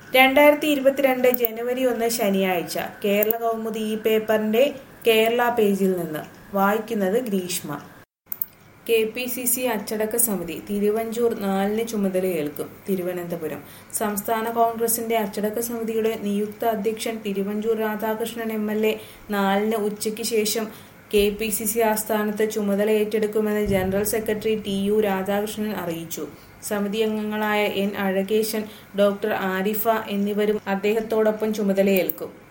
രണ്ടായിരത്തി ഇരുപത്തിരണ്ട് ജനുവരി ഒന്ന് ശനിയാഴ്ച കേരള കൗമുദി ഈ പേപ്പറിന്റെ കേരള പേജിൽ നിന്ന് വായിക്കുന്നത് Greeshma K P C C അച്ചടക്ക സമിതി തിരുവഞ്ചൂർ നാലിന് ചുമതലയേൽക്കും തിരുവനന്തപുരം സംസ്ഥാന കോൺഗ്രസിന്റെ അച്ചടക്ക സമിതിയുടെ നിയുക്ത അധ്യക്ഷൻ Thiruvanchoor Radhakrishnan M L A നാലിന് ഉച്ചയ്ക്ക് ശേഷം കെ പി സി സി ആസ്ഥാനത്ത് ചുമതല ഏറ്റെടുക്കുമെന്ന് general secretary T U Radhakrishnan അറിയിച്ചു സമിതി അംഗങ്ങളായ എൻ അഴകേശൻ ഡോക്ടർ ആരിഫ എന്നിവരും അദ്ദേഹത്തോടൊപ്പം ചുമതലയേൽക്കും